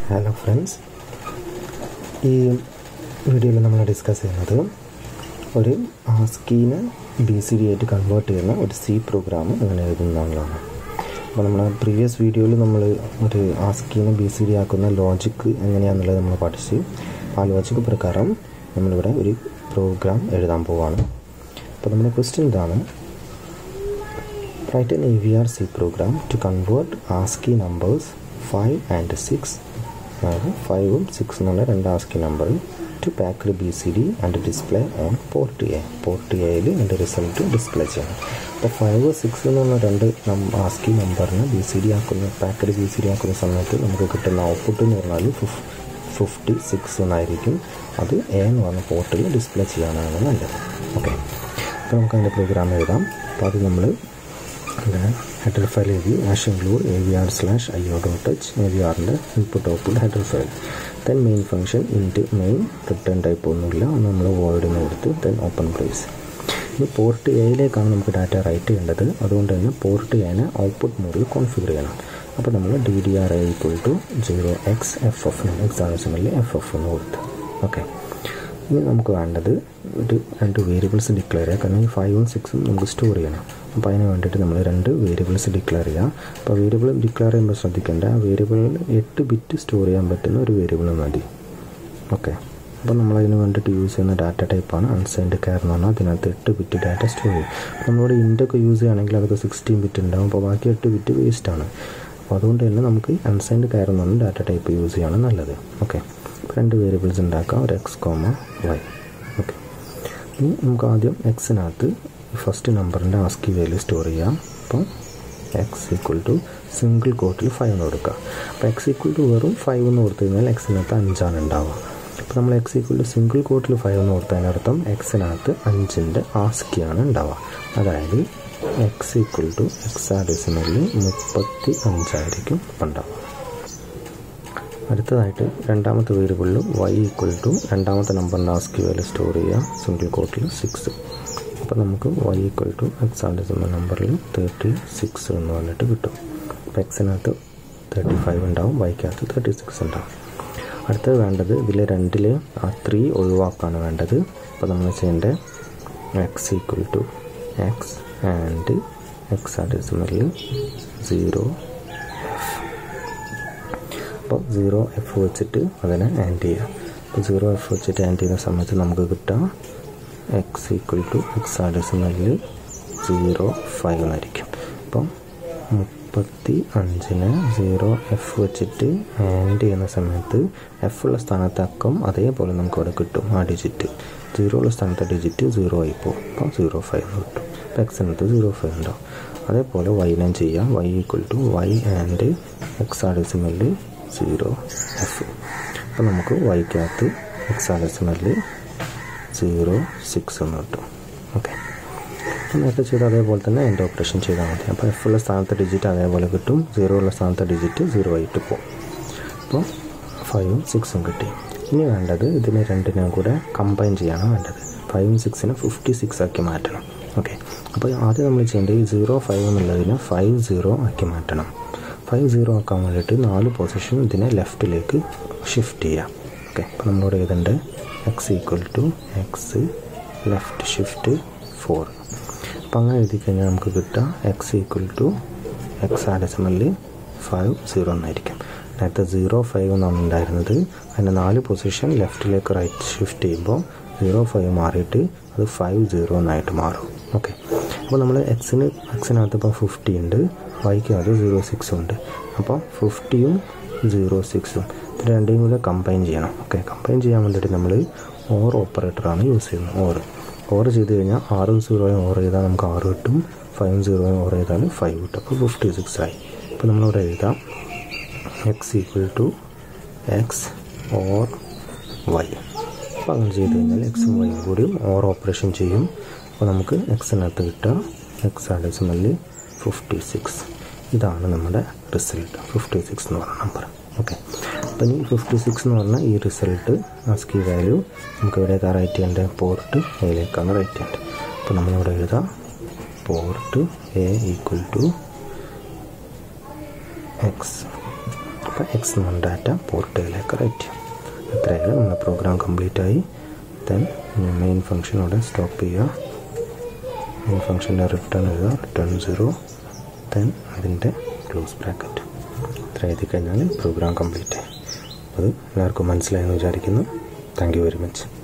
hello friends ഈ വീഡിയോയിൽ നമ്മൾ ഡിസ്കസ് ചെയ്യുന്നത് ഒരു ആസ്കീനെ ബി സി ഡി ആയിട്ട് കൺവേർട്ട് ചെയ്യുന്ന ഒരു സി പ്രോഗ്രാം എങ്ങനെ എഴുതുന്നതാണ് അപ്പോൾ നമ്മൾ പ്രീവിയസ് വീഡിയോയിൽ നമ്മൾ ഒരു ആസ്കീനെ ബി സി ഡി ആക്കുന്ന ലോജിക്ക് എങ്ങനെയാണെന്നുള്ളത് നമ്മൾ പഠിച്ചു ആ ലോജിക്ക് പ്രകാരം നമ്മളിവിടെ ഒരു പ്രോഗ്രാം എഴുതാൻ പോവാണ് അപ്പോൾ നമ്മുടെ ക്വസ്റ്റ്യൻ ഇതാണ് write an AVR C program to convert ASCII numbers 5 and 6 അതായത് ഫൈവും സിക്സ് എന്നുള്ള രണ്ട് ASCII number to packed B C D and display on port A port എയിൽ അതിൻ്റെ റിസൾട്ട് ഡിസ്പ്ലേ ചെയ്യണം അപ്പോൾ ഫൈവ് സിക്സ് എന്ന് പറഞ്ഞ രണ്ട് ആസ്കി നമ്പറിന് ബി സി ഡി ആക്കുന്ന പാക്ക്ഡ് ബി സി ഡി ആക്കുന്ന സമയത്ത് നമുക്ക് കിട്ടുന്ന ഔട്ട്പുട്ട് എന്ന് പറഞ്ഞാൽ ഫിഫ് ഫിഫ്റ്റി സിക്സ് എന്നായിരിക്കും അത് എ എന്ന് പറഞ്ഞ പോർട്ടിൽ ഡിസ്പ്ലേ ചെയ്യാനാണ് നല്ലത് ഓക്കെ അപ്പോൾ നമുക്ക് അതിൻ്റെ പ്രോഗ്രാം എഴുതാം അപ്പോൾ അത് നമ്മൾ അങ്ങനെ ഹെഡർ ഫയൽ എഴുതി hash include A V R slash I O dot H A V ആറിൻ്റെ input output header file then main function int main return type ഒന്നുമില്ല നമ്മൾ വേർഡിന് കൊടുത്ത് ദെൻ ഓപ്പൺ പ്രൈസ് ഇനി പോർട്ട് എയിലേക്കാണ് നമുക്ക് ഡാറ്റ റൈറ്റ് ചെയ്യേണ്ടത് അതുകൊണ്ട് തന്നെ പോർട്ട് എനെ ഔട്ട്പുട്ട് മോഡിൽ കോൺഫിഗർ ചെയ്യണം അപ്പോൾ നമ്മൾ D D R A equal to zero X F F X ആവശ്യമില്ല എഫ് എഫ് എന്ന് കൊടുത്ത് ഓക്കെ ഇനി നമുക്ക് വേണ്ടത് ഒരു രണ്ട് വേരിയബിൾസ് ഡിക്ലെയർ ചെയ്യുക കാരണം ഈ ഫൈവും സിക്സും നമുക്ക് സ്റ്റോർ ചെയ്യണം അപ്പോൾ അതിന് വേണ്ടിയിട്ട് നമ്മൾ രണ്ട് വേരിയബിൾസ് ഡിക്ലെയർ ചെയ്യുക അപ്പോൾ വേരിയബിൾ ഡിക്ലെയർ ചെയ്യുമ്പോൾ ശ്രദ്ധിക്കേണ്ട ആ വേരിയബിളിൽ എട്ട് ബിറ്റ് സ്റ്റോർ ചെയ്യാൻ പറ്റുന്ന ഒരു വേരിയബിൾ മതി ഓക്കെ അപ്പോൾ നമ്മൾ അതിന് വേണ്ടിയിട്ട് യൂസ് ചെയ്യുന്ന ഡാറ്റ ടൈപ്പാണ് അൺസൈൻഡ് കെയർ എന്ന് പറഞ്ഞാൽ അതിനകത്ത് എട്ട് ബിറ്റ് ഡാറ്റ സ്റ്റോർ ചെയ്യും നമ്മളിവിടെ ഇൻറ്റൊക്കെ യൂസ് ചെയ്യുകയാണെങ്കിൽ അതൊക്കെ സിക്സ്റ്റീൻ ബിറ്റ് ഉണ്ടാവും അപ്പോൾ ബാക്കി എട്ട് ബിറ്റ് വേസ്റ്റാണ് അപ്പോൾ അതുകൊണ്ട് തന്നെ നമുക്ക് അൺസൈൻഡ് കെയർ എന്ന് പറഞ്ഞ ഡാറ്റ ടൈപ്പ് യൂസ് ചെയ്യാണ് നല്ലത് ഓക്കെ രണ്ട് വേരിയബിൾസ് ഉണ്ടാക്കാം ഒരു എക്സ് കോമ വൈ ഓക്കെ ഇനി നമുക്ക് ആദ്യം എക്സിനകത്ത് ഫസ്റ്റ് നമ്പറിൻ്റെ ആസ്കി വാല്യൂ സ്റ്റോർ ചെയ്യാം അപ്പം എക്സ് ഈക്വൽ ടു സിംഗിൾ കോട്ടിൽ ഫൈവ് എന്ന് കൊടുക്കുക അപ്പോൾ എക്സ് ഈക്വൽ ടു വെറും ഫൈവ് എന്ന് കൊടുത്തു കഴിഞ്ഞാൽ എക്സിനകത്ത് അഞ്ചാണ് ഉണ്ടാവുക അപ്പോൾ നമ്മൾ എക്സ് ഈക്വൽ ടു സിംഗിൾ കോട്ടിൽ ഫൈവ് എന്ന് കൊടുത്തതിനർത്ഥം എക്സിനകത്ത് അഞ്ചിൻ്റെ ആസ്കിയാണ് ഉണ്ടാവുക അതായത് എക്സ് ഈക്വൽ ടു എക്സാഡെസിമലിൽ മുപ്പത്തി അഞ്ചായിരിക്കും ഉണ്ടാവുക അടുത്തതായിട്ട് രണ്ടാമത്തെ വേരിയബിളിൽ വൈ ഈക്വൽ ടു രണ്ടാമത്തെ നമ്പറിൻ്റെ ആസ്കി വാല്യൂ സ്റ്റോർ ചെയ്യുക സിംഗിൾ കോട്ടിൽ സിക്സ് അപ്പോൾ നമുക്ക് വൈ ഈക്വൽ ടു എക്സാഡെസിമൽ നമ്പറിൽ തേർട്ടി സിക്സ് എന്ന് പറഞ്ഞിട്ട് കിട്ടും അപ്പോൾ എക്സിനകത്ത് തേർട്ടി ഫൈവ് ഉണ്ടാവും വൈക്കകത്ത് തേർട്ടി സിക്സ് ഉണ്ടാവും അടുത്തത് വേണ്ടത് ഇതിൽ രണ്ടിൽ ആ ത്രീ ഒഴിവാക്കാണ് വേണ്ടത് അപ്പോൾ നമ്മൾ ചെയ്യേണ്ടത് X equal to X and എക്സാഡെസിമലിൽ സീറോ അപ്പോൾ സീറോ എഫ് വെച്ചിട്ട് അതിനെ ആൻഡ് ചെയ്യുക അപ്പോൾ സീറോ എഫ് വെച്ചിട്ട് ആൻഡ് ചെയ്യുന്ന സമയത്ത് നമുക്ക് കിട്ടുക എക്സ് ഈക്വൽ ടു എക്സ് ആഡെസിമലിൽ സീറോ ഫൈവ് എന്നായിരിക്കും അപ്പം മുപ്പത്തി അഞ്ചിന് സീറോ എഫ് വെച്ചിട്ട് ആൻഡ് ചെയ്യുന്ന സമയത്ത് എഫ് ഉള്ള സ്ഥാനത്ത് അക്കം അതേപോലെ നമുക്ക് അവിടെ കിട്ടും ആ ഡിജിറ്റ് സീറോ ഉള്ള സ്ഥാനത്തെ ഡിജിറ്റ് സീറോ ആയി പോകും അപ്പോൾ സീറോ ഫൈവ് കിട്ടും അപ്പോൾ എക്സിനകത്ത് സീറോ ഫൈവ് ഉണ്ടാവും അതേപോലെ വൈനം ചെയ്യാം Y equal to Y and എക്സ് ആഡെസിമലിൽ സീറോ എഫ് അപ്പോൾ നമുക്ക് വൈക്കകത്ത് എക്സാഡെസിമലിൽ സീറോ സിക്സ് എന്ന് കിട്ടും ഓക്കെ നേരത്തെ ചെയ്ത അതേപോലെ തന്നെ എൻ്റെ ഓപ്പറേഷൻ ചെയ്താൽ മതി അപ്പോൾ എഫ് ഉള്ള സ്ഥാനത്തെ ഡിജിറ്റ് അതേപോലെ കിട്ടും സീറോ ഉള്ള സ്ഥാനത്തെ ഡിജിറ്റ് സീറോ ആയിട്ട് പോകും അപ്പോൾ ഫൈവും സിക്സും കിട്ടി ഇനി വേണ്ടത് ഇതിനെ രണ്ടിനും കൂടെ കമ്പൈൻ ചെയ്യാണ് വേണ്ടത് ഫൈവും സിക്സിനെ ഫിഫ്റ്റി സിക്സ് ആക്കി മാറ്റണം ഓക്കെ അപ്പോൾ ആദ്യം നമ്മൾ ചെയ്യേണ്ടത് ഈ സീറോ ഫൈവ് എന്നുള്ളതിനെ ഫൈവ് സീറോ ആക്കി മാറ്റണം ഫൈവ് സീറോ ആക്കാൻ വേണ്ടിയിട്ട് നാല് പൊസിഷൻ ഇതിനെ ലെഫ്റ്റിലേക്ക് ഷിഫ്റ്റ് ചെയ്യാം ഓക്കെ അപ്പോൾ നമ്മളോട് എഴുതേണ്ടത് X equal to X left shift four അപ്പോൾ അങ്ങനെ എഴുതി കഴിഞ്ഞാൽ നമുക്ക് കിട്ടുക എക്സ് ഈക്വൽ ടു എക്സ് ആഡെസിമലിൽ ഫൈവ് സീറോ എന്നായിരിക്കും നേരത്തെ സീറോ ഫൈവ് എന്നാണ് ഉണ്ടായിരുന്നത് അതിൻ്റെ നാല് പൊസിഷൻ ലെഫ്റ്റിലേക്ക് റൈറ്റ് ഷിഫ്റ്റ് ചെയ്യുമ്പോൾ സീറോ ഫൈവ് മാറിയിട്ട് അത് ഫൈവ് സീറോ എന്നായിട്ട് മാറും ഓക്കെ അപ്പോൾ നമ്മൾ എക്സിന് എക്സിനകത്ത് ഇപ്പോൾ ഫിഫ്റ്റി ഉണ്ട് വൈക്ക് അത് സീറോ സിക്സും ഉണ്ട് അപ്പോൾ ഫിഫ്റ്റിയും സീറോ സിക്സും ഇത് രണ്ടും കൂടെ കമ്പൈൻ ചെയ്യണം ഓക്കെ കമ്പൈൻ ചെയ്യാൻ വേണ്ടിയിട്ട് നമ്മൾ ഓർ ഓപ്പറേറ്ററാണ് യൂസ് ചെയ്യുന്നത് ഓർ ഓർ ചെയ്ത് കഴിഞ്ഞാൽ ആറും സീറോയും ഓർ ചെയ്താൽ നമുക്ക് ആറ് കിട്ടും ഫൈവും സീറോയും ഓർ ചെയ്താൽ ഫൈവ് കിട്ടും അപ്പോൾ ഫിഫ്റ്റി സിക്സ് ആയി അപ്പോൾ നമ്മളിവിടെ എഴുതാം X equal to X or Y അപ്പോൾ അങ്ങനെ ചെയ്ത് കഴിഞ്ഞാൽ എക്സും വൈയും കൂടിയും ഓർ ഓപ്പറേഷൻ ചെയ്യും അപ്പോൾ നമുക്ക് എക്സിനകത്ത് കിട്ടുക എക്സ് ആഡെസിമലിൽ ഫിഫ്റ്റി സിക്സ് ഇതാണ് നമ്മുടെ റിസൾട്ട് ഫിഫ്റ്റി സിക്സ് എന്ന് പറഞ്ഞ നമ്പർ ഓക്കെ അപ്പം ഈ ഫിഫ്റ്റി സിക്സ് എന്ന് പറഞ്ഞാൽ ഈ റിസൾട്ട് ആസ്കി വാല്യൂ നമുക്ക് എവിടേക്കാണ് റൈറ്റ് ചെയ്യേണ്ടത് പോർട്ട് എയിലേക്കാണ് റൈറ്റ് ചെയ്യേണ്ടത് അപ്പോൾ നമ്മളിവിടെ എഴുതാം port A equal to X അപ്പോൾ എക്സ് വൺ ഡാറ്റ പോർട്ടിലേക്ക് റൈറ്റ് ചെയ്യും ഇത്രയാണ് നമ്മുടെ പ്രോഗ്രാം കംപ്ലീറ്റ് ആയി ദെൻ മെയിൻ ഫംഗ്ഷനോടെ സ്റ്റോപ്പ് ചെയ്യുക മെയിൻ ഫംഗ്ഷൻ്റെ റിട്ടേൺ എഴുതുക റിട്ടേൺ സീറോ ദെൻ അതിൻ്റെ ക്ലോസ് ബ്രാക്കറ്റ് ഇത്ര എഴുതി കഴിഞ്ഞാൽ പ്രോഗ്രാം കംപ്ലീറ്റ് ആയി അത് എല്ലാവർക്കും മനസ്സിലായെന്ന് വിചാരിക്കുന്നു താങ്ക് യു വെരി മച്ച്